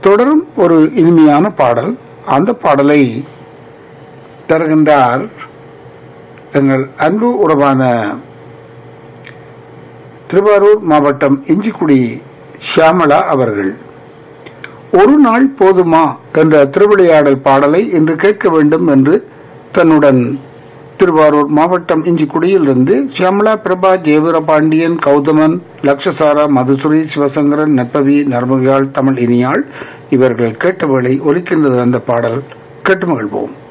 தொடரும் ஒரு இனிமையான பாடல் அந்த பாடலை தருகின்றார் எங்கள் அன்பு உறவான திருவாரூர் மாவட்டம் இஞ்சிக்குடி ஷியாமளா அவர்கள் ஒரு நாள் போதுமா என்ற திருவிளையாடல் பாடலை இன்று கேட்க வேண்டும் என்று தன்னுடன் திருவாரூர் மாவட்டம் இஞ்சிக்குடியிலிருந்து சியாமலா பிரபா ஜெயவீர பாண்டியன் கௌதமன் லக்ஷசாரா மதுசுரி சிவசங்கரன் நற்பவி நர்மகியாள் தமிழ் இனியாள் இவர்கள் கேட்டவேளை ஒலிக்கின்றது அந்த பாடல் கேட்டு மகிழ்வோம்